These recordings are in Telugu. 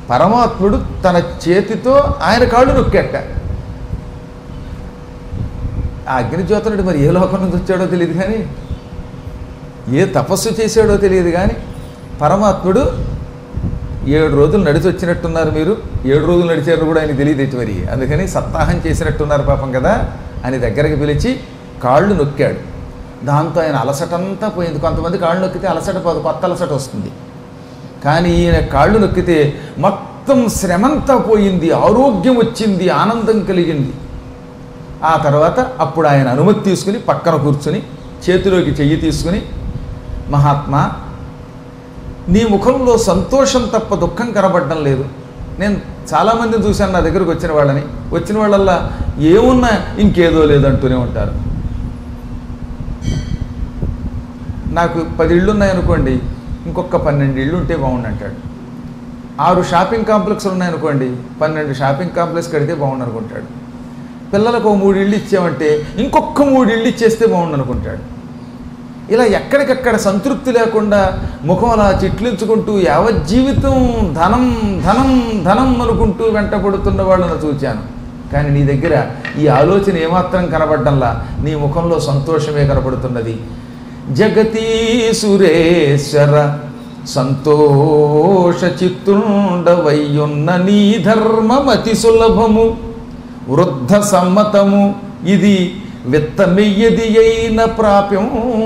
పరమాత్ముడు తన చేతితో ఆయన కాళ్ళు నొక్కేట ఆ అగ్నిజ్యోతనుడు మరి ఏ లోకం నుంచి వచ్చాడో తెలియదు కానీ ఏ తపస్సు చేశాడో తెలియదు కానీ పరమాత్ముడు ఏడు రోజులు నడిచి వచ్చినట్టున్నారు మీరు ఏడు రోజులు నడిచారు కూడా ఆయన తెలియదు ఎటు మరి అందుకని సప్తాహం చేసినట్టున్నారు పాపం కదా అని దగ్గరికి పిలిచి కాళ్ళు నొక్కాడు దాంతో ఆయన అలసటంతా పోయింది కొంతమంది కాళ్ళు నొక్కితే అలసట పోదు కొత్త అలసట వస్తుంది కానీ ఈయన కాళ్ళు నొక్కితే మొత్తం శ్రమంతా పోయింది ఆరోగ్యం వచ్చింది ఆనందం కలిగింది ఆ తర్వాత అప్పుడు ఆయన అనుమతి తీసుకుని పక్కన కూర్చుని చేతిలోకి చెయ్యి తీసుకుని మహాత్మా నీ ముఖంలో సంతోషం తప్ప దుఃఖం కనబడడం లేదు నేను చాలామందిని చూశాను నా దగ్గరకు వచ్చిన వాళ్ళని వచ్చిన వాళ్ళల్లా ఏమున్నా ఇంకేదో లేదంటూనే ఉంటారు నాకు పది ఇళ్ళు ఉన్నాయనుకోండి ఇంకొక పన్నెండు ఇళ్ళు ఉంటే బాగుండు అంటాడు ఆరు షాపింగ్ కాంప్లెక్స్లు ఉన్నాయనుకోండి పన్నెండు షాపింగ్ కాంప్లెక్స్ కడితే బాగుండు అనుకుంటాడు పిల్లలకు ఒక మూడు ఇళ్ళు ఇచ్చామంటే ఇంకొక మూడు ఇళ్ళు ఇచ్చేస్తే బాగుండు అనుకుంటాడు ఇలా ఎక్కడికక్కడ సంతృప్తి లేకుండా ముఖం అలా చిట్లించుకుంటూ యావజ్జీవితం ధనం ధనం ధనం అనుకుంటూ వెంటపడుతున్న వాళ్ళని చూచాను కానీ నీ దగ్గర ఈ ఆలోచన ఏమాత్రం కనబడ్డంలా నీ ముఖంలో సంతోషమే కనబడుతున్నది జగతీ సురేశ్వర సంతోష చిత్తుండవయ్యున్న నీ ధర్మమతి సులభము వృద్ధ సమ్మతము ఇది విత్తమెయ్యది అయిన ప్రాప్యం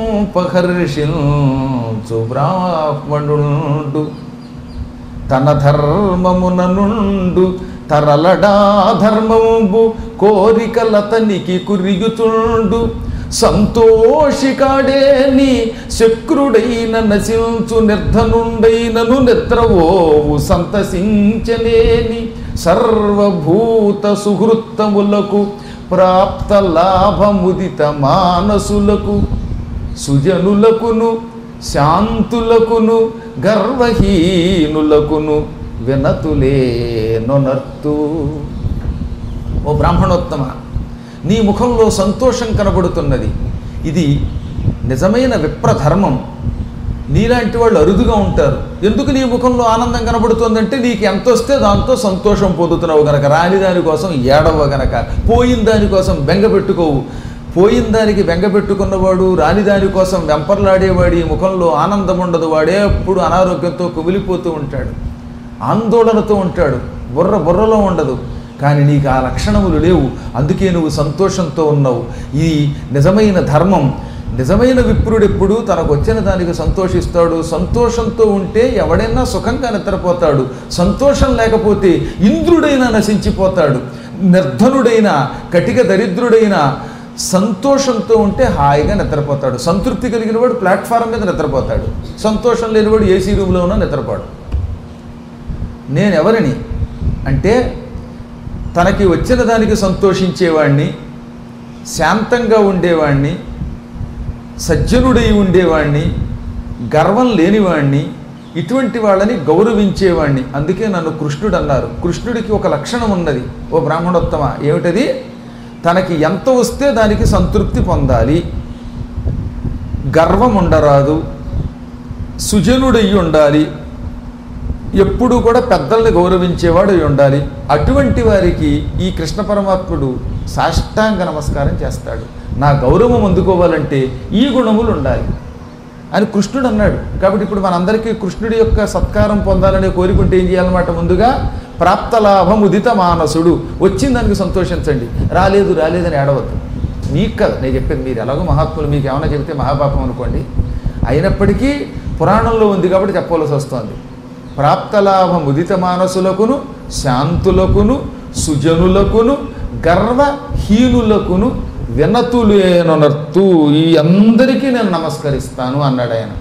పహర్షించు బ్రాహ్మణుండు తన ధర్మమున నుండు తరలడా ధర్మంబు కోరికలతనికి కురియుచుండు సంతోషికాడేని శక్రుడైన నశించు నిర్ధనుండైనను నిద్రవోవు సంతసించనేని సర్వభూత సుహృత్తములకు ప్రాప్త లాభముదిత మానసులకు సుజనులకును శాంతులకును గర్వహీనులకును వినతులే నొనర్తు ఓ బ్రాహ్మణోత్తమ నీ ముఖంలో సంతోషం కనబడుతున్నది ఇది నిజమైన విప్రధర్మం నీలాంటి వాళ్ళు అరుదుగా ఉంటారు ఎందుకు నీ ముఖంలో ఆనందం కనబడుతుందంటే నీకు ఎంత వస్తే దాంతో సంతోషం పొందుతున్నావు గనక రాని దానికోసం ఏడవ గనక పోయిన దానికోసం బెంగ పెట్టుకోవు పోయిన దానికి బెంగ పెట్టుకున్నవాడు రాని దానికోసం వెంపర్లాడేవాడి ముఖంలో ఆనందం ఉండదు వాడే ఎప్పుడు అనారోగ్యంతో కుమిలిపోతూ ఉంటాడు ఆందోళనతో ఉంటాడు బుర్ర బుర్రలో ఉండదు కానీ నీకు ఆ లక్షణములు లేవు అందుకే నువ్వు సంతోషంతో ఉన్నావు ఇది నిజమైన ధర్మం నిజమైన విప్రుడు ఎప్పుడు తనకు వచ్చిన దానికి సంతోషిస్తాడు సంతోషంతో ఉంటే ఎవడైనా సుఖంగా నిద్రపోతాడు సంతోషం లేకపోతే ఇంద్రుడైనా నశించిపోతాడు నిర్ధనుడైన కటిక దరిద్రుడైన సంతోషంతో ఉంటే హాయిగా నిద్రపోతాడు సంతృప్తి కలిగిన వాడు ప్లాట్ఫారం మీద నిద్రపోతాడు సంతోషం లేనివాడు ఏసీ రూమ్లో ఉన్నా నిద్రపోడు నేను ఎవరిని అంటే తనకి వచ్చిన దానికి సంతోషించేవాడిని శాంతంగా ఉండేవాడిని సజ్జనుడై ఉండేవాడిని గర్వం లేనివాణ్ణి ఇటువంటి వాళ్ళని గౌరవించేవాణ్ణి అందుకే నన్ను కృష్ణుడు అన్నారు కృష్ణుడికి ఒక లక్షణం ఉన్నది ఓ బ్రాహ్మణోత్తమ ఏమిటది తనకి ఎంత వస్తే దానికి సంతృప్తి పొందాలి గర్వం ఉండరాదు సుజనుడయ్యి ఉండాలి ఎప్పుడూ కూడా పెద్దల్ని గౌరవించేవాడు అయి ఉండాలి అటువంటి వారికి ఈ కృష్ణ పరమాత్ముడు సాష్టాంగ నమస్కారం చేస్తాడు నా గౌరవం అందుకోవాలంటే ఈ గుణములు ఉండాలి అని కృష్ణుడు అన్నాడు కాబట్టి ఇప్పుడు మనందరికీ కృష్ణుడి యొక్క సత్కారం పొందాలనే కోరుకుంటే ఏం చేయాలన్నమాట ముందుగా ప్రాప్తలాభం ఉదిత మానసుడు వచ్చిన దానికి సంతోషించండి రాలేదు రాలేదని ఏడవద్దు మీకు కదా నేను చెప్పేది మీరు ఎలాగో మహాత్ములు మీకు ఏమైనా చెబితే మహాపాపం అనుకోండి అయినప్పటికీ పురాణంలో ఉంది కాబట్టి చెప్పవలసి వస్తుంది ప్రాప్తలాభం ఉదిత మానసులకును శాంతులకును సుజనులకును గర్వహీనులకును వినతులేనొనర్తు ఈ అందరికీ నేను నమస్కరిస్తాను అన్నాడు ఆయన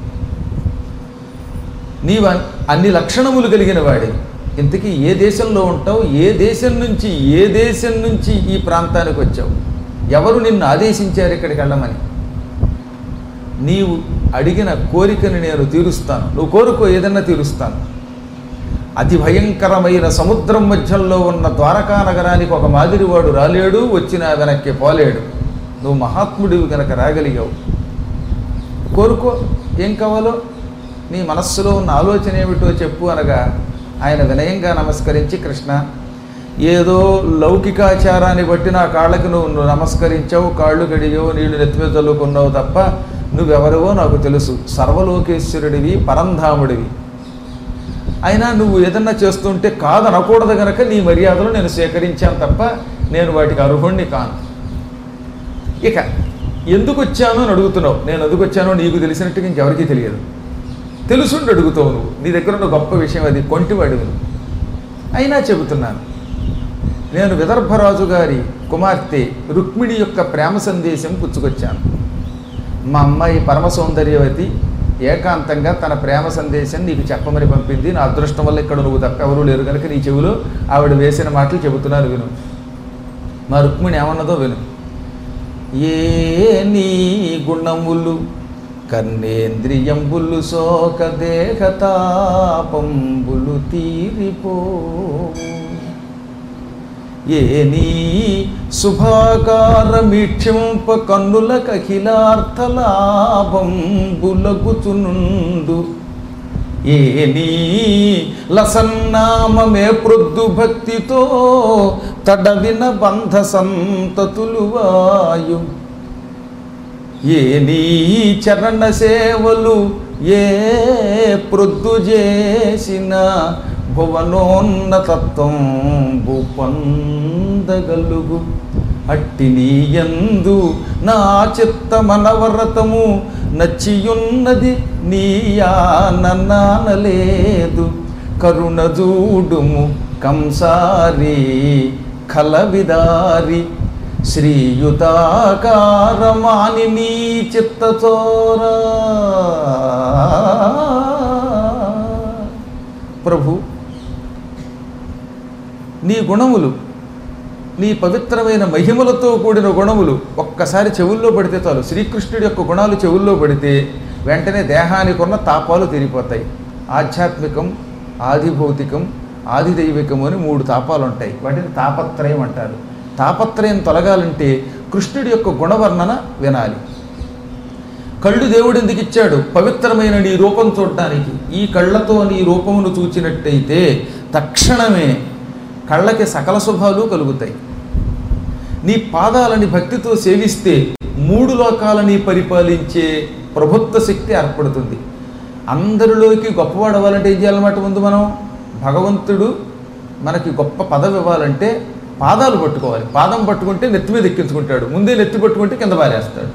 నీవు అన్- అన్ని లక్షణములు కలిగిన వాడి ఇంతకీ ఏ దేశంలో ఉంటావు ఏ దేశం నుంచి ఏ దేశం నుంచి ఈ ప్రాంతానికి వచ్చావు ఎవరు నిన్ను ఆదేశించారు ఇక్కడికి వెళ్ళమని నీవు అడిగిన కోరికని నేను తీరుస్తాను నువ్వు కోరుకో ఏదన్నా తీరుస్తాను అతి భయంకరమైన సముద్రం మధ్యలో ఉన్న ద్వారకా నగరానికి ఒక మాదిరివాడు రాలేడు వచ్చినా వెనక్కి పోలేడు నువ్వు మహాత్ముడివి కనుక రాగలిగావు కోరుకో ఏం కావాలో నీ మనస్సులో ఉన్న ఆలోచన ఏమిటో చెప్పు అనగా ఆయన వినయంగా నమస్కరించి కృష్ణ ఏదో లౌకికాచారాన్ని బట్టి నా కాళ్ళకి నువ్వు నువ్వు నమస్కరించావు కాళ్ళు కడిగావు నీళ్లు నెత్తిమీద చల్లుకున్నావు తప్ప నువ్వెవరివో నాకు తెలుసు సర్వలోకేశ్వరుడివి పరంధాముడివి అయినా నువ్వు ఏదన్నా చేస్తుంటే కాదనకూడదు గనక నీ మర్యాదలు నేను స్వీకరించాను తప్ప నేను వాటికి అర్హుణ్ణి కాను ఇక ఎందుకు వచ్చాను అని అడుగుతున్నావు నేను ఎందుకు వచ్చానో నీకు తెలిసినట్టుగా ఇంకెవరికీ తెలియదు తెలుసుండి అడుగుతావు నువ్వు నీ దగ్గర ఉన్న గొప్ప విషయం అది కొంటివాడివి నువ్వు. అయినా చెబుతున్నాను నేను విదర్భరాజు గారి కుమార్తె రుక్మిణి యొక్క ప్రేమ సందేశం పుచ్చుకొచ్చాను మా అమ్మాయి పరమ సౌందర్యవతి ఏకాంతంగా తన ప్రేమ సందేశం నీకు చెప్పమని పంపింది నా అదృష్టం వల్ల ఇక్కడ నువ్వు తప్ప ఎవరూ లేరు కనుక నీ చెవిలో ఆవిడ వేసిన మాటలు చెబుతున్నాను విను మా రుక్మిణి ఏమన్నదో విను ఏ నీ గుణములు కర్ణేంద్రియంబులు శోక దేహతాపంబులు తీరిపోవు ఏ నీ శుభాకారమీక్షింప కన్నుల కఖిలార్థలాభంబులగుచునుండు ఏ నీ లసన్నామమే ప్రొద్దు భక్తితో తడవిన బంధ సంతతులు వాయు ఏ నీ చరణ సేవలు ఏ ప్రొద్దు చేసిన భువనోన్నతత్వం పొందగలుగు అట్టి నీయందు నా చిత్తమనవరతము నచ్చియున్నది నీయానలేదు కరుణ జూడుము కంసారి కలవిదారి శ్రీయుతాకారమాని నీ చిత్తచోరా ప్రభు నీ గుణములు నీ పవిత్రమైన మహిమలతో కూడిన గుణములు ఒక్కసారి చెవుల్లో పడితే చాలు శ్రీకృష్ణుడి యొక్క గుణాలు చెవుల్లో పడితే వెంటనే దేహానికి ఉన్న తాపాలు తీరిపోతాయి ఆధ్యాత్మికం ఆదిభౌతికం ఆదిదైవికం అని మూడు తాపాలు ఉంటాయి వాటిని తాపత్రయం అంటారు తాపత్రయం తొలగాలంటే కృష్ణుడి యొక్క గుణవర్ణన వినాలి కళ్ళు దేవుడు ఎందుకు ఇచ్చాడు పవిత్రమైన నీ రూపం చూడటానికి ఈ కళ్ళతో నీ రూపమును చూచినట్టయితే తక్షణమే కళ్ళకి సకల శుభాలు కలుగుతాయి నీ పాదాలని భక్తితో సేవిస్తే మూడు లోకాలని పరిపాలించే ప్రభుత్వ శక్తి ఏర్పడుతుంది అందరిలోకి గొప్పవాడు అవ్వాలంటే ఏం చేయాలన్నమాట ముందు మనం భగవంతుడు మనకి గొప్ప పదవి ఇవ్వాలంటే పాదాలు పట్టుకోవాలి పాదం పట్టుకుంటే నెత్తి మీద ఎక్కించుకుంటాడు ముందే నెత్తి పట్టుకుంటే కింద పారేస్తాడు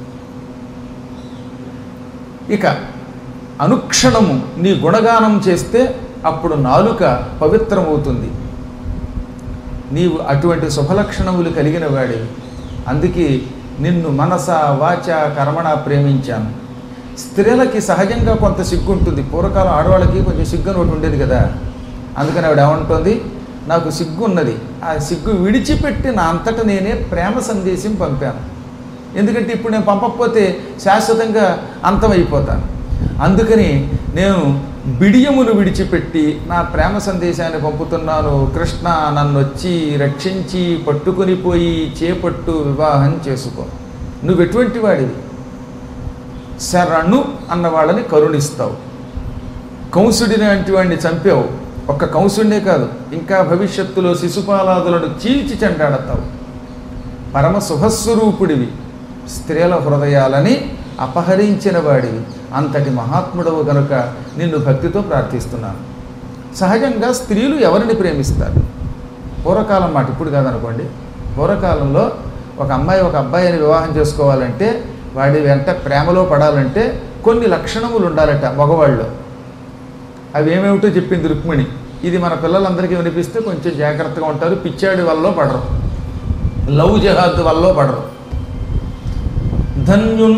ఇక అనుక్షణము నీ గుణగానం చేస్తే అప్పుడు నాలుక పవిత్రమవుతుంది నీవు అటువంటి శుభలక్షణములు కలిగిన వాడివి అందుకే నిన్ను మనస వాచ కర్మణ ప్రేమించాను స్త్రీలకి సహజంగా కొంత సిగ్గు ఉంటుంది పూర్వకాలం ఆడవాళ్ళకి కొంచెం సిగ్గు అని ఒకటి ఉండేది కదా అందుకని ఆవిడ ఏమంటుంది నాకు సిగ్గు ఉన్నది ఆ సిగ్గు విడిచిపెట్టి నా అంతట నేనే ప్రేమ సందేశం పంపాను ఎందుకంటే ఇప్పుడు నేను పంపకపోతే శాశ్వతంగా అంతమైపోతాను అందుకని నేను బిడియమును విడిచిపెట్టి నా ప్రేమ సందేశాన్ని పంపుతున్నాను కృష్ణ నన్ను వచ్చి రక్షించి పట్టుకొని పోయి చేపట్టు వివాహం చేసుకో నువ్వు ఎటువంటి వాడివి శరణు అన్న వాళ్ళని కరుణిస్తావు కంసుడిని వంటి వాడిని చంపావు ఒక్క కంసుడినే కాదు ఇంకా భవిష్యత్తులో శిశుపాలాదులను చీల్చి చెండాడతావు పరమ శుభస్వరూపుడివి స్త్రీల హృదయాలని అపహరించిన వాడివి అంతటి మహాత్ముడవు గనుక నిన్ను భక్తితో ప్రార్థిస్తున్నాను సహజంగా స్త్రీలు ఎవరిని ప్రేమిస్తారు పూర్వకాలం మాట ఇప్పుడు కాదనుకోండి పూర్వకాలంలో ఒక అమ్మాయి ఒక అబ్బాయిని వివాహం చేసుకోవాలంటే వాడి వెంట ప్రేమలో పడాలంటే కొన్ని లక్షణములు ఉండాలట మగవాళ్ళు అవి ఏమేమిటో చెప్పింది రుక్మిణి ఇది మన పిల్లలందరికీ వినిపిస్తే కొంచెం జాగ్రత్తగా ఉంటారు పిచ్చాడి వల్ల పడరు లవ్ జహాద్ వల్ల పడరు ధన్యున్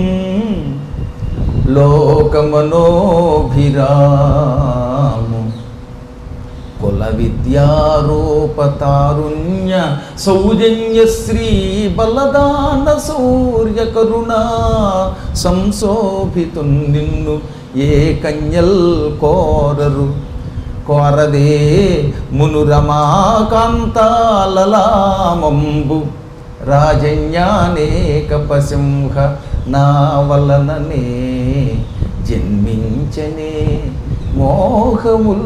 లోకమనోభిరాము కుల విద్యారూపతారుణ్య సౌజన్య శ్రీ బలదాన శౌర్య కరుణా సంశోభితు నిన్ను ఏ కన్యల్ కోరరు కోరదే మునురమాకాంతాలలామంబు రాజన్యానేక పసింహ నా వలననే జన్మించనే మోహముల్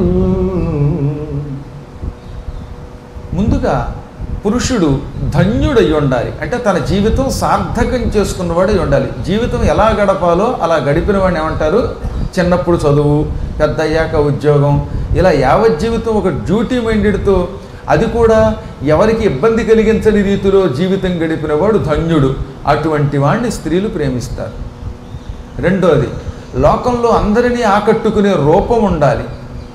ముందుగా పురుషుడు ధన్యుడై ఉండాలి అంటే తన జీవితం సార్థకం చేసుకున్నవాడై ఉండాలి జీవితం ఎలా గడపాలో అలా గడిపిన వాడిని ఏమంటారు చిన్నప్పుడు చదువు పెద్ద అయ్యాక ఉద్యోగం ఇలా యావత్ జీవితం ఒక డ్యూటీ మైండెడ్తో అది కూడా ఎవరికి ఇబ్బంది కలిగించని రీతిలో జీవితం గడిపిన వాడు ధన్యుడు అటువంటి వాడిని స్త్రీలు ప్రేమిస్తారు రెండోది లోకంలో అందరినీ ఆకట్టుకునే రూపం ఉండాలి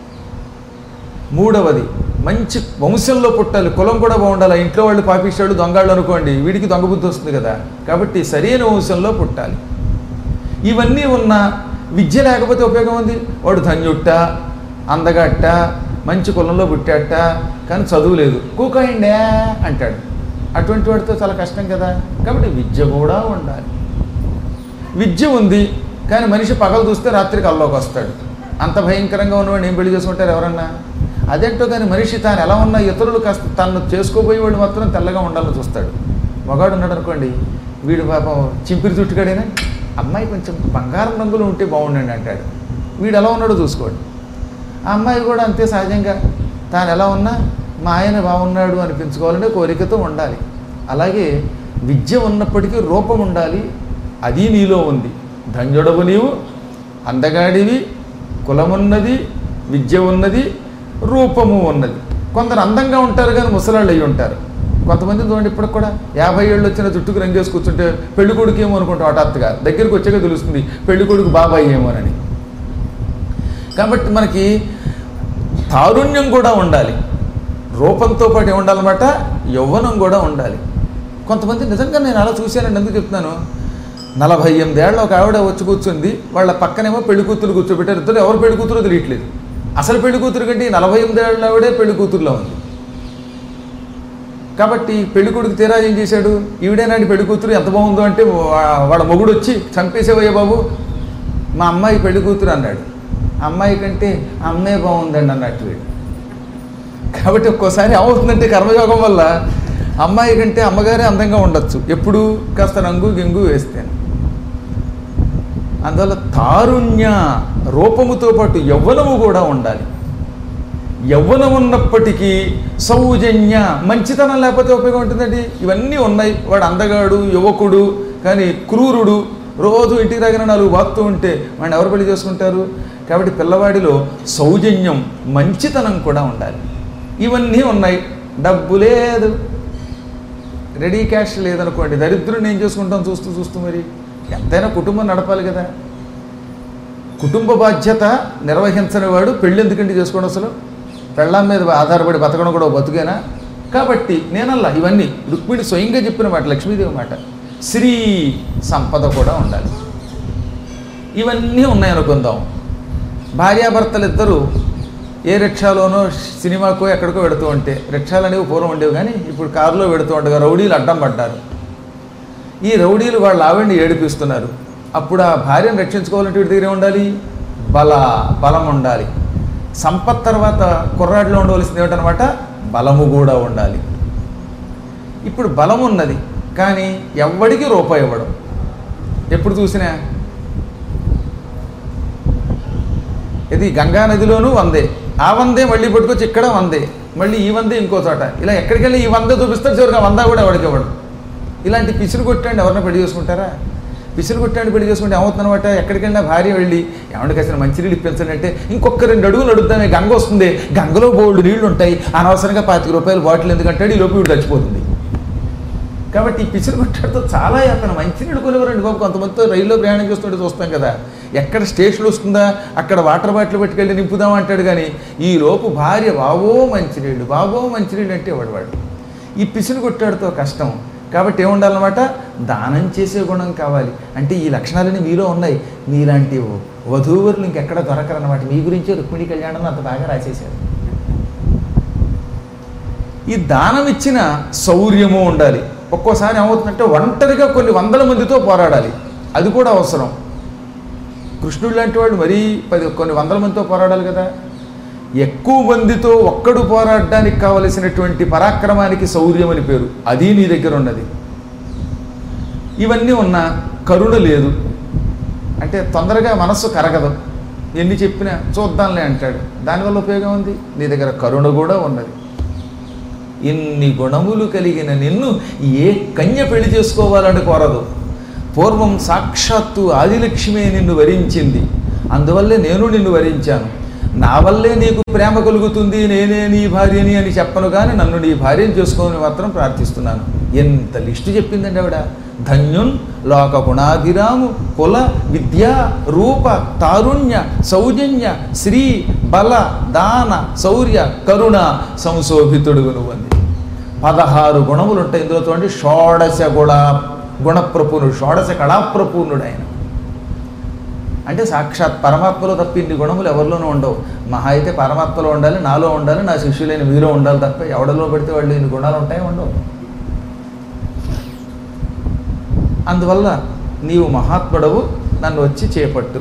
మూడవది మంచి వంశంలో పుట్టాలి కులం కూడా బాగుండాలి ఆ ఇంట్లో వాళ్ళు పాపిస్తాడు దొంగాళ్ళు అనుకోండి వీడికి దొంగ బుద్ధి వస్తుంది కదా కాబట్టి సరైన వంశంలో పుట్టాలి ఇవన్నీ ఉన్న విద్య లేకపోతే ఉపయోగం ఉంది వాడు ధన్యుట్ట అందగట్ట మంచి కులంలో పుట్టాట కానీ చదువు లేదు కూకాయండే అంటాడు అటువంటి వాడితో చాలా కష్టం కదా కాబట్టి విద్య కూడా ఉండాలి విద్య ఉంది కానీ మనిషి పగలు చూస్తే రాత్రి కల్లోకి వస్తాడు అంత భయంకరంగా ఉన్నవాడు ఏం పెళ్లి చేసుకుంటారు ఎవరన్నా అదేంటో కానీ మనిషి తాను ఎలా ఉన్నా ఇతరులు కాస్త తను చేసుకోబోయేవాడు మాత్రం తెల్లగా ఉండాలని చూస్తాడు మగాడు ఉన్నాడు అనుకోండి వీడు పాపం చింపిరి చుట్టుకాడేనా అమ్మాయి కొంచెం బంగారం రంగులో ఉంటే బాగుండండి అంటాడు వీడు ఎలా ఉన్నాడో చూసుకోండి ఆ అమ్మాయి కూడా అంతే సహజంగా తాను ఎలా ఉన్నా మా ఆయన బాగున్నాడు అనిపించుకోవాలనే కోరికతో ఉండాలి అలాగే విద్య ఉన్నప్పటికీ రూపం ఉండాలి అది నీలో ఉంది ధన్యుడవు నీవు అందగాడివి కులమున్నది విద్య ఉన్నది రూపము ఉన్నది కొందరు అందంగా ఉంటారు కానీ ముసలాళ్ళు అయి ఉంటారు కొంతమంది చూడండి ఇప్పటికి కూడా యాభై ఏళ్ళు వచ్చిన జుట్టుకు రంగేసి కూర్చుంటే పెళ్లి కొడుకు ఏమో అనుకుంటాం హఠాత్తుగా దగ్గరికి వచ్చాక తెలుస్తుంది పెళ్లి కొడుకు బాబాయ్ ఏమోనని కాబట్టి మనకి తారుణ్యం కూడా ఉండాలి రూపంతో పాటు ఏముండాలన్నమాట యవ్వనం కూడా ఉండాలి కొంతమంది నిజంగా నేను అలా చూశానండి ఎందుకు చెప్తున్నాను నలభై ఎనిమిదేళ్ళ ఒక ఆవిడ వచ్చి కూర్చుంది వాళ్ళ పక్కనేమో పెళ్లి కూతురు కూర్చోబెట్టారు ఇద్దరు ఎవరు పెళ్లి కూతురు తెలియట్లేదు అసలు పెళ్లి కూతురు కంటే ఈ నలభై ఎనిమిదేళ్ళ ఆవిడే పెళ్లి కూతురులో ఉంది కాబట్టి పెళ్లి కొడుకు తీరా ఏం చేశాడు ఈవిడేనాటి పెళ్లి కూతురు ఎంత బాగుందో అంటే వా- వాళ్ళ మొగుడు వచ్చి చంపేసేవయ్య బాబు మా అమ్మాయి పెళ్లి కూతురు అన్నాడు అమ్మాయి కంటే అమ్మే బాగుందండి అన్నట్టు వీడు కాబట్టి ఒక్కోసారి ఏమవుతుందంటే కర్మయోగం వల్ల అమ్మాయి కంటే అమ్మగారే అందంగా ఉండొచ్చు ఎప్పుడు కాస్త రంగు గింగు వేస్తేనే అందువల్ల తారుణ్య రూపముతో పాటు యవ్వనము కూడా ఉండాలి యవ్వనం ఉన్నప్పటికీ సౌజన్య మంచితనం లేకపోతే ఉపయోగం ఉంటుందండి ఇవన్నీ ఉన్నాయి వాడు అందగాడు యువకుడు కానీ క్రూరుడు రోజు ఇంటికి రాగిన నాలుగు వాస్తూ ఉంటే వాడిని ఎవరు పెళ్లి చేసుకుంటారు కాబట్టి పిల్లవాడిలో సౌజన్యం మంచితనం కూడా ఉండాలి ఇవన్నీ ఉన్నాయి డబ్బు లేదు రెడీ క్యాష్ లేదనుకోండి దరిద్రుని ఏం చేసుకుంటాం చూస్తూ చూస్తూ మరి ఎంతైనా కుటుంబం నడపాలి కదా కుటుంబ బాధ్యత నిర్వహించని వాడు పెళ్ళి ఎందుకంటే చేసుకోవడం అసలు పెళ్ళాం మీద ఆధారపడి బతకడం కూడా ఓ బతుకేనా కాబట్టి నేనల్లా ఇవన్నీ రుక్మిణి స్వయంగా చెప్పిన మాట లక్ష్మీదేవి మాట శ్రీ సంపద కూడా ఉండాలి ఇవన్నీ ఉన్నాయనుకుందాం భార్యాభర్తలు ఇద్దరు ఏ రిక్షాలోనో సినిమాకో ఎక్కడికో వెడుతూ ఉంటే రిక్షాలు అనేవి పూర్వం ఉండేవి కానీ ఇప్పుడు కారులో వెడుతూ ఉండగా రౌడీలు అడ్డం పడ్డారు ఈ రౌడీలు వాళ్ళ ఆవిడ్ని ఏడిపిస్తున్నారు అప్పుడు ఆ భార్యను రక్షించుకోవాలంటే వీడి దగ్గర ఏం ఉండాలి బల బలం ఉండాలి సంపత్ తర్వాత కుర్రాడిలో ఉండవలసింది ఏమిటనమాట బలము కూడా ఉండాలి ఇప్పుడు బలం ఉన్నది కానీ ఎవ్వడికి రూపాయి ఇవ్వడం ఎప్పుడు చూసినా ఇది గంగా నదిలోనూ వందే ఆ వందే మళ్ళీ పట్టుకొచ్చి ఇక్కడ వందే మళ్ళీ ఈ వందే ఇంకో చోట ఇలా ఎక్కడికి వెళ్ళి ఈ వంద చూపిస్తారు చివరికి ఆ వంద కూడా ఎవరికి ఇవ్వడు ఇలాంటి పిసురు కొట్టండి ఎవరిని పెళ్లి చేసుకుంటారా పిసురు కొట్టండి పెళ్లి చేసుకుంటే ఏమవుతుందన్నమాట ఎక్కడికి వెళ్ళినా భార్య వెళ్ళి ఏమంటే కాసిన మంచినీళ్ళు ఇప్పించండి అంటే ఇంకొక రెండు అడుగులు అడుగుతామే గంగ వస్తుంది గంగలో బోల్డ్ నీళ్లు ఉంటాయి అనవసరంగా పాతిక రూపాయలు బాటిల్ ఎందుకంటే ఈ లోపు వీడు చచ్చిపోతుంది కాబట్టి ఈ పిసిరు కొట్టాడుతో చాలా అతను మంచినీళ్ళు కొనివ్వరండి బాబు కొంతమందితో రైల్లో ప్రయాణం చేస్తుంటే చూస్తాం కదా ఎక్కడ స్టేషన్ వస్తుందా అక్కడ వాటర్ బాటిల్ పట్టుకెళ్ళి నింపుదాం అంటాడు కానీ ఈ లోపు భార్య బాబో మంచినీళ్ళు బాబో మంచినీళ్ళు అంటే వాడు వాడు ఈ పిసిరు కొట్టాడుతో కష్టం కాబట్టి ఏముండాలన్నమాట దానం చేసే గుణం కావాలి అంటే ఈ లక్షణాలన్నీ మీలో ఉన్నాయి మీలాంటి వధూవరులు ఇంకెక్కడ దొరకరన్నమాట మీ గురించే రుక్మిణి కళ్యాణం అంత బాగా రాసేశారు ఈ దానం ఇచ్చిన శౌర్యము ఉండాలి ఒక్కోసారి ఏమవుతుందంటే ఒంటరిగా కొన్ని వందల మందితో పోరాడాలి అది కూడా అవసరం కృష్ణుడు లాంటి వాడు మరీ పది కొన్ని వందల మందితో పోరాడాలి కదా ఎక్కువ మందితో ఒక్కడు పోరాడడానికి కావలసినటువంటి పరాక్రమానికి శౌర్యం అని పేరు అది నీ దగ్గర ఉన్నది ఇవన్నీ ఉన్న కరుణ లేదు అంటే తొందరగా మనస్సు కరగదు ఎన్ని చెప్పినా చూద్దాంలే అంటాడు దానివల్ల ఉపయోగం ఉంది నీ దగ్గర కరుణ కూడా ఉన్నది ఇన్ని గుణములు కలిగిన నిన్ను ఏ కన్య పెళ్లి చేసుకోవాలని కోరదు పూర్వం సాక్షాత్తు ఆదిలక్ష్మి నిన్ను వరించింది అందువల్లే నేను నిన్ను వరించాను నా వల్లే నీకు ప్రేమ కలుగుతుంది నేనే నీ భార్యని అని చెప్పను కానీ నన్ను నీ భార్యను చేసుకోమని మాత్రం ప్రార్థిస్తున్నాను ఎంత లిస్టు చెప్పిందండి ఆవిడ ధన్యున్ లోక గుణాభిరాము కుల విద్య రూప తారుణ్య సౌజన్య శ్రీ బల దాన శౌర్య కరుణ సంశోభితుడు నువ్వంది పదహారు గుణములు ఉంటాయి ఇందులో చూడండి షోడశ గుణ గుణప్రపూర్ణుడు షోడశ కళాప్రపూర్ణుడు ఆయన అంటే సాక్షాత్ పరమాత్మలో తప్ప ఇన్ని గుణములు ఎవరిలోనూ ఉండవు మహా అయితే పరమాత్మలో ఉండాలి నాలో ఉండాలి నా శిష్యులైన మీలో ఉండాలి తప్ప ఎవడలో పెడితే వాళ్ళు ఇన్ని గుణాలు ఉంటాయి ఉండవు అందువల్ల నీవు మహాత్ముడవు నన్ను వచ్చి చేపట్టు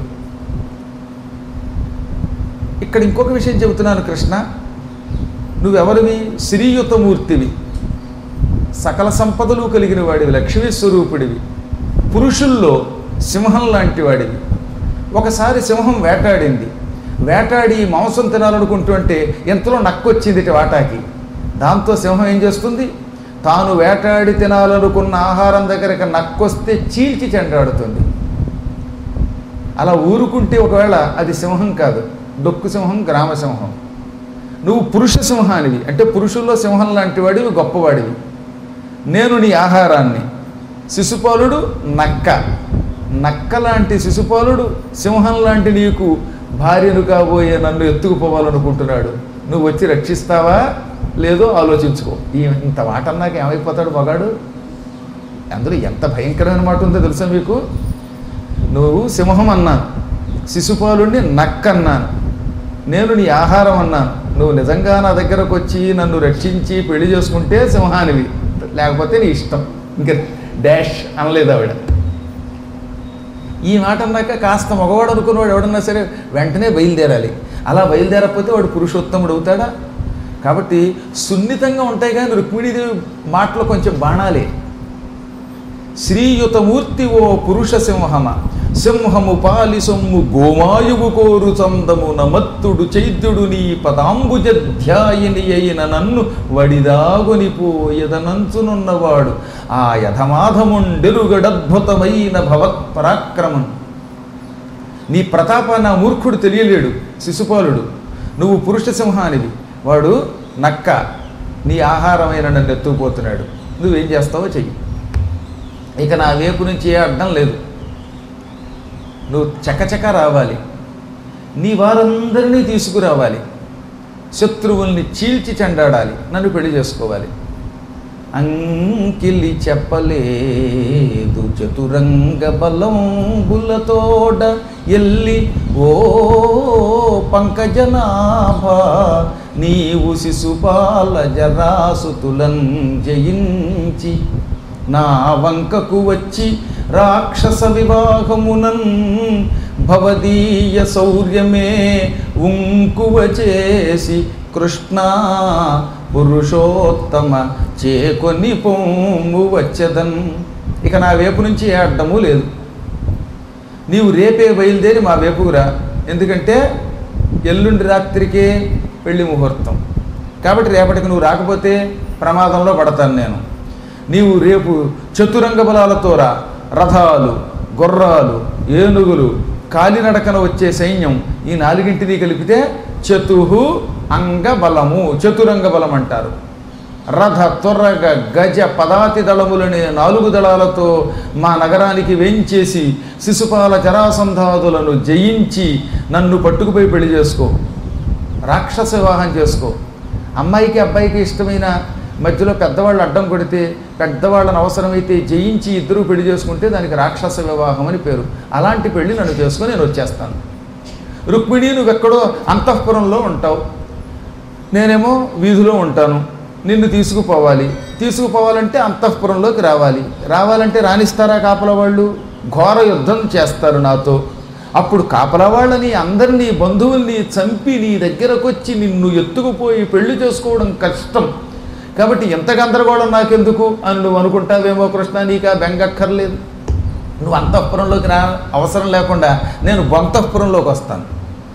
ఇక్కడ ఇంకొక విషయం చెబుతున్నాను కృష్ణ నువ్వెవరివి శ్రీయుతమూర్తివి సకల సంపదలు కలిగిన వాడివి లక్ష్మీ స్వరూపుడివి పురుషుల్లో సింహం లాంటి వాడివి ఒకసారి సింహం వేటాడింది వేటాడి మాంసం తినాలనుకుంటూ అంటే ఎంతలో నక్కొచ్చింది ఇటు వాటాకి దాంతో సింహం ఏం చేస్తుంది తాను వేటాడి తినాలనుకున్న ఆహారం దగ్గరికి నక్కొస్తే చీల్చి చెండాడుతుంది అలా ఊరుకుంటే ఒకవేళ అది సింహం కాదు డొక్కు సింహం గ్రామ సింహం నువ్వు పురుష సింహానివి అంటే పురుషుల్లో సింహం లాంటి వాడివి గొప్పవాడివి నేను నీ ఆహారాన్ని శిశుపాలుడు నక్క నక్క లాంటి శిశుపాలుడు సింహం లాంటి నీకు భార్యను కాబోయే నన్ను ఎత్తుకుపోవాలనుకుంటున్నాడు నువ్వు వచ్చి రక్షిస్తావా లేదో ఆలోచించుకో ఈ ఇంత మాట అన్నాక ఏమైపోతాడు మగాడు అందులో ఎంత భయంకరమైన మాట ఉందో తెలుసా మీకు నువ్వు సింహం అన్నాను శిశుపాలుడిని నక్క అన్నాను నేను నీ ఆహారం అన్నాను నువ్వు నిజంగా నా దగ్గరకు వచ్చి నన్ను రక్షించి పెళ్లి చేసుకుంటే సింహానివి లేకపోతే నీ ఇష్టం ఇంక డాష్ అనలేదు ఆవిడ ఈ మాట అన్నాక కాస్త మగవాడు అనుకున్నవాడు ఎవడన్నా సరే వెంటనే బయలుదేరాలి అలా బయలుదేరకపోతే వాడు పురుషోత్తముడు అవుతాడా కాబట్టి సున్నితంగా ఉంటాయి కానీ రుక్మిణీదేవి మాటలు కొంచెం బాణాలే శ్రీయుతమూర్తి ఓ పురుష సింహమ సింహము పాలి సొమ్ము గోమాయువు కోరు చందము నమత్తుడు చైద్యుడు నీ పదాంబుజధ్యాయిని అయిన నన్ను వడిదాగునిపోయదనంచునున్నవాడు ఆ యథమాధముండెరుగడద్భుతమైన భవత్ పరాక్రమం నీ ప్రతాపాన్ని ఆ మూర్ఖుడు తెలియలేడు శిశుపాలుడు నువ్వు పురుష సింహానివి వాడు నక్క నీ ఆహారమైన నన్ను ఎత్తుకుపోతున్నాడు నువ్వేం చేస్తావో చెయ్యి ఇక నా వేపు నుంచి ఏ అడ్డం లేదు నువ్వు చకచక రావాలి నీ వారందరినీ తీసుకురావాలి శత్రువుల్ని చీల్చి చెండాడాలి నన్ను పెళ్లి చేసుకోవాలి అంకిలి చెప్పలేదు చతురంగ బలం బుల్లతోడ ఎల్లి ఓ పంకజనాభ నీవు శిశుపాల జరాసుతులం జయించి నా వంకకు వచ్చి రాక్షస వివాహమునన్ భవదీయ శౌర్యమే ఉంకువ చేసి కృష్ణ పురుషోత్తమ చేకొని పొమ్ము వచ్చదన్ ఇక నా వైపు నుంచి ఏ అడ్డము లేదు నీవు రేపే బయలుదేరి మా వైపుకురా ఎందుకంటే ఎల్లుండి రాత్రికే పెళ్లి ముహూర్తం కాబట్టి రేపటికి నువ్వు రాకపోతే ప్రమాదంలో పడతాను నేను నీవు రేపు చతురంగ బలాలతో రా రథాలు గుర్రాలు ఏనుగులు కాలినడకన వచ్చే సైన్యం ఈ నాలుగింటిని కలిపితే చతుహు అంగ బలము చతురంగ బలం అంటారు రథ త్వరగ గజ పదాతి దళములనే నాలుగు దళాలతో మా నగరానికి వేంచేసి శిశుపాల జరాసంధాదులను జయించి నన్ను పట్టుకుపోయి పెళ్లి చేసుకో రాక్షస వివాహం చేసుకో అమ్మాయికి అబ్బాయికి ఇష్టమైన మధ్యలో పెద్దవాళ్ళు అడ్డం కొడితే పెద్దవాళ్ళని అవసరమైతే జయించి ఇద్దరూ పెళ్లి చేసుకుంటే దానికి రాక్షస వివాహం అని పేరు అలాంటి పెళ్లి నన్ను చేసుకొని నేను వచ్చేస్తాను రుక్మిణి నువ్వు ఎక్కడో అంతఃపురంలో ఉంటావు నేనేమో వీధిలో ఉంటాను నిన్ను తీసుకుపోవాలి తీసుకుపోవాలంటే అంతఃపురంలోకి రావాలి రావాలంటే రాణిస్తారా కాపల వాళ్ళు ఘోర యుద్ధం చేస్తారు నాతో అప్పుడు కాపల వాళ్ళని అందరినీ బంధువుల్ని చంపి నీ దగ్గరకు వచ్చి నిన్ను ఎత్తుకుపోయి పెళ్లి చేసుకోవడం కష్టం కాబట్టి ఎంత గందరగోళం నాకెందుకు అని నువ్వు అనుకుంటావేమో కృష్ణ నీకు ఆ బెంగక్కర్లేదు నువ్వు అంతఃపురంలోకి రా అవసరం లేకుండా నేను బొంతఃపురంలోకి వస్తాను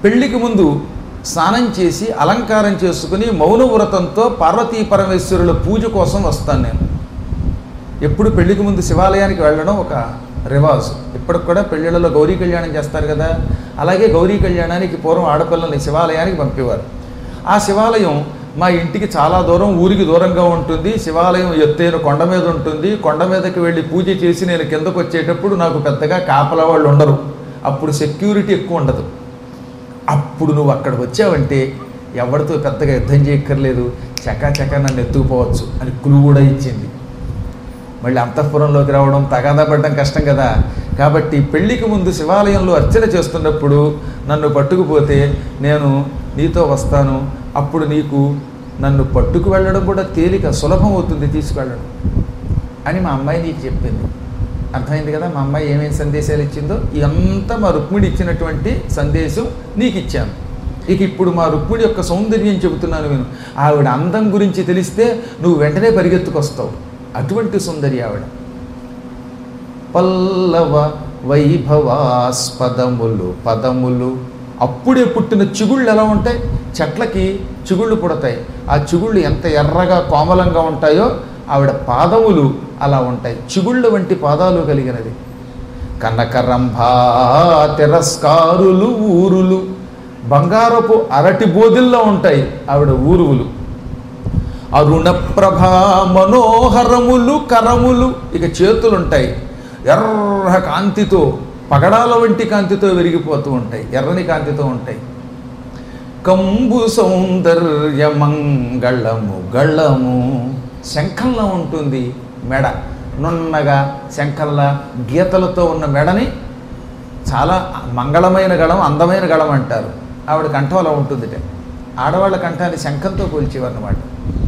పెళ్లికి ముందు స్నానం చేసి అలంకారం చేసుకుని మౌన వ్రతంతో పార్వతీ పరమేశ్వరుల పూజ కోసం వస్తాను నేను ఎప్పుడు పెళ్లికి ముందు శివాలయానికి వెళ్ళడం ఒక రివాజు ఇప్పటికి కూడా పెళ్ళిళ్ళలో గౌరీ కళ్యాణం చేస్తారు కదా అలాగే గౌరీ కళ్యాణానికి పూర్వం ఆడపిల్లల్ని శివాలయానికి పంపేవారు ఆ శివాలయం మా ఇంటికి చాలా దూరం ఊరికి దూరంగా ఉంటుంది శివాలయం ఎత్తైన కొండ మీద ఉంటుంది కొండ మీదకి వెళ్ళి పూజ చేసి నేను కిందకు వచ్చేటప్పుడు నాకు పెద్దగా కాపలా వాళ్ళు ఉండరు అప్పుడు సెక్యూరిటీ ఎక్కువ ఉండదు అప్పుడు నువ్వు అక్కడికి వచ్చావంటే ఎవరితో పెద్దగా యుద్ధం చేయక్కర్లేదు చకా చకా నన్ను ఎత్తుకుపోవచ్చు అని కులు కూడా ఇచ్చింది మళ్ళీ అంతఃపురంలోకి రావడం తగాదా పడడం కష్టం కదా కాబట్టి పెళ్లికి ముందు శివాలయంలో అర్చన చేస్తున్నప్పుడు నన్ను పట్టుకుపోతే నేను నీతో వస్తాను అప్పుడు నీకు నన్ను పట్టుకు వెళ్ళడం కూడా తేలిక సులభం అవుతుంది తీసుకువెళ్ళడం అని మా అమ్మాయి నీకు చెప్పింది అర్థమైంది కదా మా అమ్మాయి ఏమేమి సందేశాలు ఇచ్చిందో ఇదంతా మా రుక్మిడి ఇచ్చినటువంటి సందేశం నీకు ఇచ్చాను ఇక ఇప్పుడు మా రుక్మిడి యొక్క సౌందర్యం చెబుతున్నాను నేను ఆవిడ అందం గురించి తెలిస్తే నువ్వు వెంటనే పరిగెత్తుకొస్తావు అటువంటి సుందరి ఆవిడ పల్లవ వైభవాస్పదములు పదములు అప్పుడే పుట్టిన చిగుళ్ళు ఎలా ఉంటాయి చెట్లకి చిగుళ్ళు పుడతాయి ఆ చిగుళ్ళు ఎంత ఎర్రగా కోమలంగా ఉంటాయో ఆవిడ పాదములు అలా ఉంటాయి చిగుళ్ళ వంటి పాదాలు కలిగినది కనకరంభా తిరస్కారులు ఊరులు బంగారపు అరటి బోధిల్లో ఉంటాయి ఆవిడ ఊరువులు అరుణ ప్రభా మనోహరములు కరములు ఇక చేతులుంటాయి ఎర్ర కాంతితో పగడాల వంటి కాంతితో విరిగిపోతూ ఉంటాయి ఎర్రని కాంతితో ఉంటాయి కంబు సౌందర్య మంగళము గళము శంఖంలో ఉంటుంది మెడ నున్నగా శంఖంలా గీతలతో ఉన్న మెడని చాలా మంగళమైన గళం అందమైన గళం అంటారు ఆవిడ కంఠం అలా ఉంటుంది ఆడవాళ్ళ కంఠాన్ని శంఖంతో పోల్చేవారన్నమాట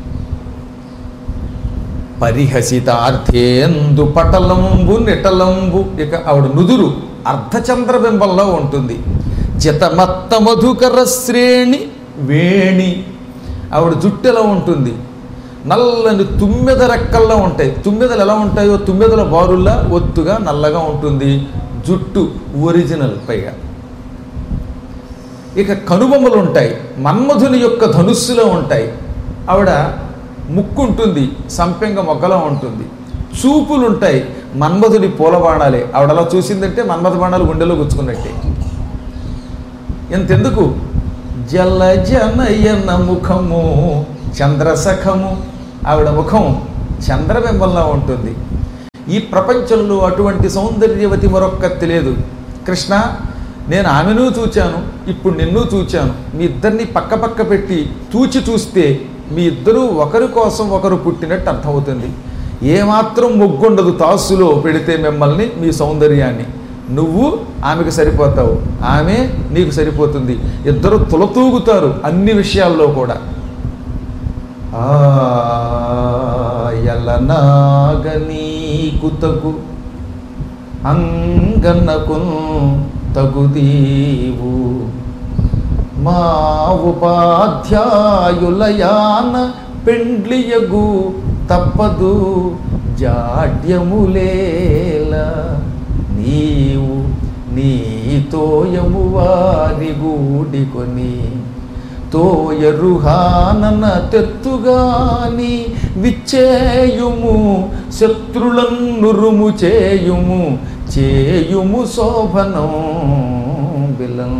పరిహసితార్థేందు పటలంబు నిటలంబు ఇక ఆవిడ నుదురు అర్ధచంద్రబింబంలో ఉంటుంది జితమత్త మధుకర శ్రేణి వేణి ఆవిడ జుట్టు ఎలా ఉంటుంది నల్లని తుమ్మెద రెక్కల్లో ఉంటాయి తుమ్మెదలు ఎలా ఉంటాయో తుమ్మెదల బారుల్లా ఒత్తుగా నల్లగా ఉంటుంది జుట్టు ఒరిజినల్ పైగా ఇక కనుబొమ్మలు ఉంటాయి మన్మధుని యొక్క ధనుస్సులో ఉంటాయి ఆవిడ ముక్కు ఉంటుంది సంపెంగ మొగ్గలో ఉంటుంది చూపులు ఉంటాయి మన్మధుని పూల బాణాలే ఆవిడ అలా చూసిందంటే మన్మథ బాణాలు గుండెలో గుచ్చుకున్నట్టే ఎంతెందుకు జల జనయన ముఖము చంద్రసఖము ఆవిడ ముఖం చంద్రబింబంలా ఉంటుంది ఈ ప్రపంచంలో అటువంటి సౌందర్యవతి మరొక్కతి లేదు కృష్ణ నేను ఆమెను చూచాను ఇప్పుడు నిన్ను చూచాను మీ ఇద్దరిని పక్క పక్క పెట్టి తూచి చూస్తే మీ ఇద్దరూ ఒకరి కోసం ఒకరు పుట్టినట్టు అర్థమవుతుంది ఏమాత్రం మొగ్గుండదు తాసులో పెడితే మిమ్మల్ని మీ సౌందర్యాన్ని నువ్వు ఆమెకు సరిపోతావు ఆమె నీకు సరిపోతుంది ఇద్దరు తులతూగుతారు అన్ని విషయాల్లో కూడా ఆయలనాగనీకుతకు అంగన్నకు తగుదీవు మా ఉపాధ్యాయులయాన పెండ్లియగు తప్పదు జాడ్యములేల నీవు నీ తోయము వారి గూడికొని తోయరుహానన తెత్తుగాని విచ్చేయుము శత్రులన్నురుము చేయుము చేయుము శోభనం బిలం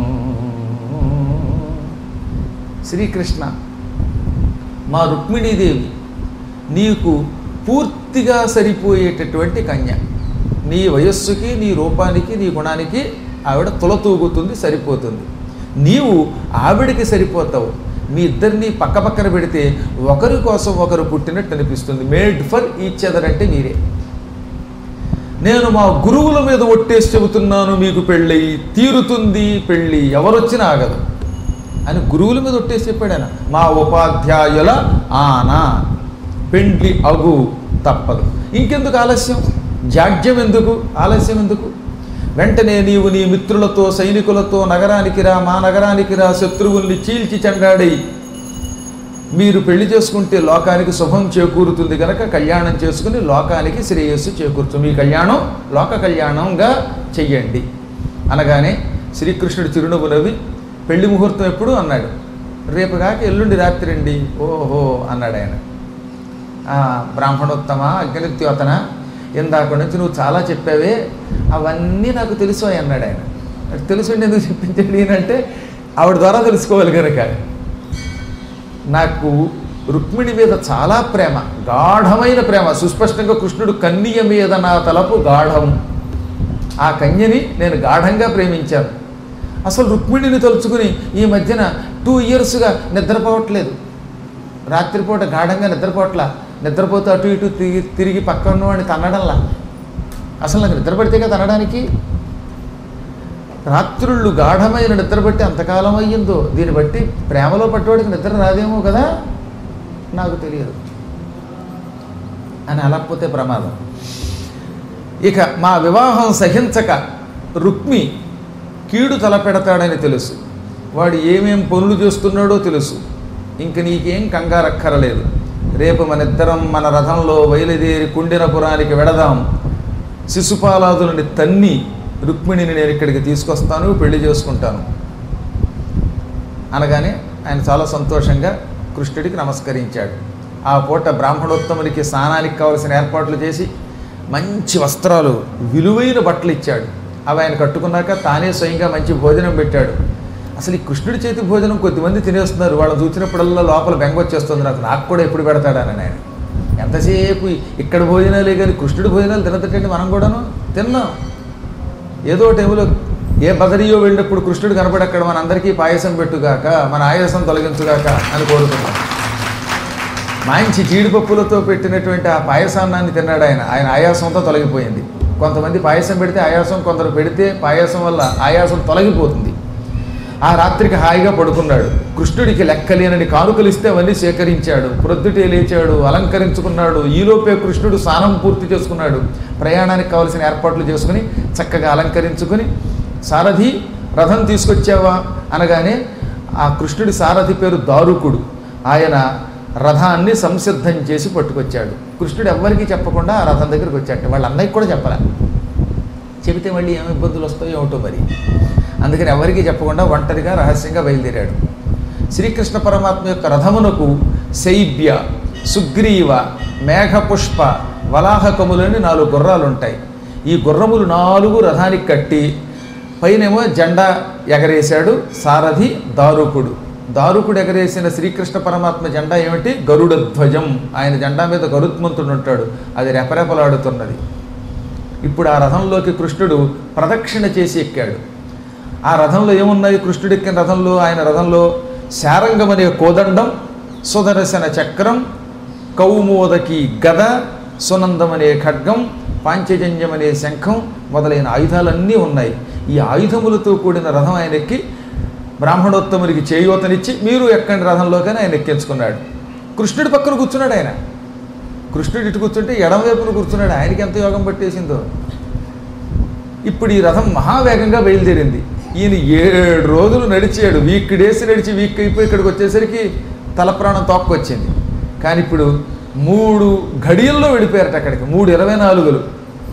శ్రీకృష్ణ మా రుక్మిణీదేవి నీకు పూర్తిగా సరిపోయేటటువంటి కన్య నీ వయస్సుకి నీ రూపానికి నీ గుణానికి ఆవిడ తులతూగుతుంది సరిపోతుంది నీవు ఆవిడికి సరిపోతావు మీ ఇద్దరిని పక్క పక్కన పెడితే ఒకరి కోసం ఒకరు పుట్టినట్టు అనిపిస్తుంది మేడ్ ఫర్ ఈచ్ అదర్ అంటే మీరే నేను మా గురువుల మీద ఒట్టేసి చెబుతున్నాను మీకు పెళ్ళి తీరుతుంది పెళ్ళి ఎవరొచ్చినా ఆగదు అని గురువుల మీద ఒట్టేసి చెప్పాడు ఆయన మా ఉపాధ్యాయుల ఆనా పెండ్లి అగు తప్పదు ఇంకెందుకు ఆలస్యం జాడ్యం ఎందుకు ఆలస్యం ఎందుకు వెంటనే నీవు నీ మిత్రులతో సైనికులతో నగరానికి రా మా నగరానికి రా శత్రువుల్ని చీల్చి చెండాడి మీరు పెళ్లి చేసుకుంటే లోకానికి శుభం చేకూరుతుంది కనుక కళ్యాణం చేసుకుని లోకానికి శ్రేయస్సు చేకూరుతుంది మీ కళ్యాణం లోక కళ్యాణంగా చెయ్యండి అనగానే శ్రీకృష్ణుడు చిరునవ్వు నవ్వి పెళ్లి ముహూర్తం ఎప్పుడు అన్నాడు రేపు కాక ఎల్లుండి రాత్రి అండి ఓహో అన్నాడు ఆయన "ఆ, బ్రాహ్మణోత్తమ అగ్నిద్యోతన ఇందాక నుంచి నువ్వు చాలా చెప్పావే అవన్నీ నాకు తెలుసు అన్నాడు ఆయన "అది తెలుసు అండి ఎందుకు చెప్పించండి ఈయనంటే ఆవిడ ద్వారా తెలుసుకోవాలి కనుక నాకు రుక్మిణి మీద చాలా ప్రేమ గాఢమైన ప్రేమ సుస్పష్టంగా కృష్ణుడు కన్య మీద నా తలపు గాఢం ఆ కన్యని నేను గాఢంగా ప్రేమించాను అసలు రుక్మిణిని తలుచుకుని ఈ మధ్యన టూ ఇయర్స్గా నిద్రపోవట్లేదు రాత్రిపూట గాఢంగా నిద్రపోవట్లా నిద్రపోతూ అటు ఇటు తిరిగి తిరిగి పక్కన ఉన్నవాడిని తన్నడంలా అసలు నాకు నిద్ర పడితే కదా తనడానికి రాత్రుళ్ళు గాఢమైన నిద్ర బట్టి అంతకాలం అయ్యిందో దీన్ని బట్టి ప్రేమలో పట్టువాడికి నిద్ర రాదేమో కదా నాకు తెలియదు అని అనకపోతే ప్రమాదం ఇక మా వివాహం సహించక రుక్మి కీడు తలపెడతాడని తెలుసు వాడు ఏమేం పనులు చేస్తున్నాడో తెలుసు ఇంక నీకేం కంగారక్కరలేదు రేపు మనిద్దరం మన రథంలో బయలుదేరి కుండినపురానికి వెడదాం శిశుపాలాదులని తన్ని రుక్మిణిని నేను ఇక్కడికి తీసుకొస్తాను పెళ్లి చేసుకుంటాను అనగానే ఆయన చాలా సంతోషంగా కృష్ణుడికి నమస్కరించాడు ఆ పూట బ్రాహ్మణోత్తముడికి స్నానానికి కావలసిన ఏర్పాట్లు చేసి మంచి వస్త్రాలు విలువైన బట్టలు ఇచ్చాడు అవి ఆయన కట్టుకున్నాక తానే స్వయంగా మంచి భోజనం పెట్టాడు అసలు ఈ కృష్ణుడి చేతి భోజనం కొద్దిమంది తినేస్తున్నారు వాళ్ళని చూసినప్పుడల్లా లోపల బెంగ వచ్చేస్తుంది నాకు నాకు కూడా ఎప్పుడు పెడతాడని ఆయన ఎంతసేపు ఇక్కడ భోజనాలే కానీ కృష్ణుడి భోజనాలు తినదంటే మనం కూడాను తిన్నాం ఏదో టైంలో ఏ బదరియో వెళ్ళినప్పుడు కృష్ణుడు కనపడి అక్కడ మనందరికీ పాయసం పెట్టుగాక మన ఆయాసం తొలగించుగాక అని కోరుకున్నాం మంచి జీడిపప్పులతో పెట్టినటువంటి ఆ పాయసాన్నాన్ని తిన్నాడు ఆయన ఆయన ఆయాసంతో తొలగిపోయింది కొంతమంది పాయసం పెడితే ఆయాసం కొందరు పెడితే పాయసం వల్ల ఆయాసం తొలగిపోతుంది ఆ రాత్రికి హాయిగా పడుకున్నాడు కృష్ణుడికి లెక్కలేనని కానుకలు ఇస్తే అవన్నీ సేకరించాడు ప్రొద్దుటే లేచాడు అలంకరించుకున్నాడు ఈలోపే కృష్ణుడు స్నానం పూర్తి చేసుకున్నాడు ప్రయాణానికి కావలసిన ఏర్పాట్లు చేసుకుని చక్కగా అలంకరించుకుని సారథి రథం తీసుకొచ్చావా అనగానే ఆ కృష్ణుడి సారథి పేరు దారుకుడు ఆయన రథాన్ని సంసిద్ధం చేసి పట్టుకొచ్చాడు కృష్ణుడు ఎవ్వరికీ చెప్పకుండా ఆ రథం దగ్గరికి వచ్చాడు వాళ్ళ అన్నయ్యకి కూడా చెప్పలే చెబితే మళ్ళీ ఏమి ఇబ్బందులు వస్తాయో ఏమిటో మరి అందుకని ఎవరికీ చెప్పకుండా ఒంటరిగా రహస్యంగా బయలుదేరాడు శ్రీకృష్ణ పరమాత్మ యొక్క రథమునకు శైబ్య సుగ్రీవ మేఘపుష్ప వలాహకములని నాలుగు గుర్రాలు ఉంటాయి ఈ గుర్రములు నాలుగు రథానికి కట్టి పైనేమో జెండా ఎగరేశాడు సారథి దారుకుడు దారుకుడు ఎగరేసిన శ్రీకృష్ణ పరమాత్మ జెండా ఏమిటి గరుడ ధ్వజం ఆయన జెండా మీద గరుత్మంతుడు ఉంటాడు అది రెపరెపలాడుతున్నది ఇప్పుడు ఆ రథంలోకి కృష్ణుడు ప్రదక్షిణ చేసి ఎక్కాడు ఆ రథంలో ఏమున్నాయి కృష్ణుడు ఎక్కిన రథంలో ఆయన రథంలో శారంగం అనే కోదండం సుదర్శన చక్రం కౌమోదకి గద సునందం అనే ఖడ్గం పాంచజన్యం అనే శంఖం మొదలైన ఆయుధాలన్నీ ఉన్నాయి ఈ ఆయుధములతో కూడిన రథం ఆయన ఎక్కి బ్రాహ్మణోత్తమునికి చేయూతనిచ్చి మీరు ఎక్కండి రథంలోకని ఆయన ఎక్కించుకున్నాడు కృష్ణుడి పక్కన కూర్చున్నాడు ఆయన కృష్ణుడు ఇటు కూర్చుంటే ఎడం వైపున కూర్చున్నాడు ఆయనకి ఎంత యోగం పట్టేసిందో ఇప్పుడు ఈ రథం మహావేగంగా బయలుదేరింది ఈయన ఏడు రోజులు నడిచాడు వీక్ డేస్ నడిచి వీక్ అయిపోయి ఇక్కడికి వచ్చేసరికి తల ప్రాణం తోక్కొచ్చింది కానీ ఇప్పుడు మూడు ఘడియల్లో వెళ్ళిపోయారట అక్కడికి మూడు ఇరవై నాలుగులు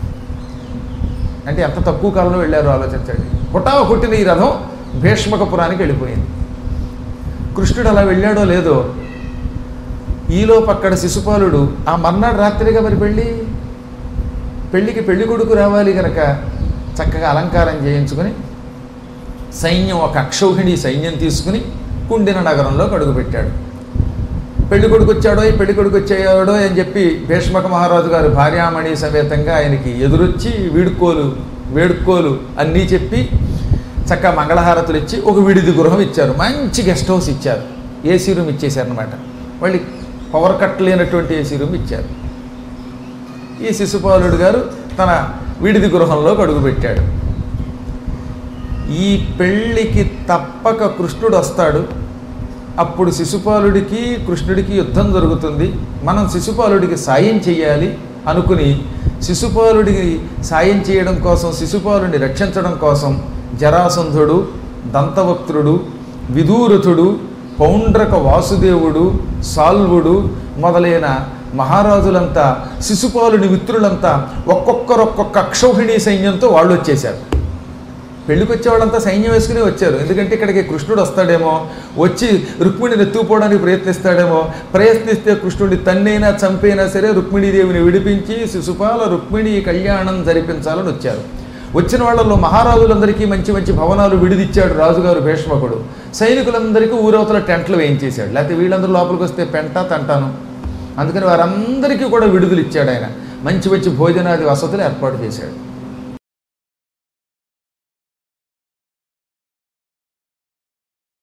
అంటే ఎంత తక్కువ కాలంలో వెళ్ళారో ఆలోచించండి పుటావ పుట్టిన ఈ రథం భీష్మకపురానికి వెళ్ళిపోయింది కృష్ణుడు అలా వెళ్ళాడో లేదో ఈలోపు అక్కడ శిశుపాలుడు ఆ మర్నాడు రాత్రిగా మరి పెళ్ళి పెళ్ళికి పెళ్లి కొడుకు రావాలి కనుక చక్కగా అలంకారం చేయించుకొని సైన్యం ఒక అక్షౌహిణి సైన్యం తీసుకుని కుండిన నగరంలో అడుగుపెట్టాడు పెళ్లి కొడుకు వచ్చాడో ఈ పెళ్లి కొడుకు వచ్చాడో అని చెప్పి భీష్మక మహారాజు గారు భార్యామణి సమేతంగా ఆయనకి ఎదురొచ్చి వీడుకోలు వేడుకోలు అన్నీ చెప్పి చక్కగా మంగళహారతులు ఇచ్చి ఒక విడిది గృహం ఇచ్చారు మంచి గెస్ట్ హౌస్ ఇచ్చారు ఏసీ రూమ్ ఇచ్చేశారనమాట మళ్ళీ పవర్ కట్ లేనటువంటి ఏసీ రూమ్ ఇచ్చారు ఈ శిశుపాలుడు గారు తన విడిది గృహంలోకి అడుగుపెట్టాడు ఈ పెళ్ళికి తప్పక కృష్ణుడు వస్తాడు అప్పుడు శిశుపాలుడికి కృష్ణుడికి యుద్ధం జరుగుతుంది మనం శిశుపాలుడికి సాయం చేయాలి అనుకుని శిశుపాలుడికి సాయం చేయడం కోసం శిశుపాలుడిని రక్షించడం కోసం జరాసంధుడు దంతవక్త్రుడు విదూరథుడు పౌండ్రక వాసుదేవుడు సాల్వుడు మొదలైన మహారాజులంతా శిశుపాలుని మిత్రులంతా ఒక్కొక్కరు ఒక్కొక్క అక్షౌహిణీ సైన్యంతో వాళ్ళు వచ్చేశారు పెళ్లికి వచ్చే వాళ్ళంతా సైన్యం వేసుకుని వచ్చారు ఎందుకంటే ఇక్కడికి కృష్ణుడు వస్తాడేమో వచ్చి రుక్మిణిని ఎత్తుకుపోవడానికి ప్రయత్నిస్తాడేమో ప్రయత్నిస్తే కృష్ణుడిని తన్నైనా చంపైనా సరే రుక్మిణీదేవిని విడిపించి శిశుపాల రుక్మిణి కళ్యాణం జరిపించాలని వచ్చారు వచ్చిన వాళ్ళల్లో మహారాజులందరికీ మంచి మంచి భవనాలు విడిదిచ్చాడు రాజుగారు భీష్మకుడు సైనికులందరికీ ఊరవతల టెంట్లు వేయించేశాడు లేకపోతే వీళ్ళందరూ లోపలికి వస్తే పెంట తంటాను అందుకని వారందరికీ కూడా విడుదలు ఇచ్చాడు ఆయన మంచి మంచి భోజనాది వసతులు ఏర్పాటు చేశాడు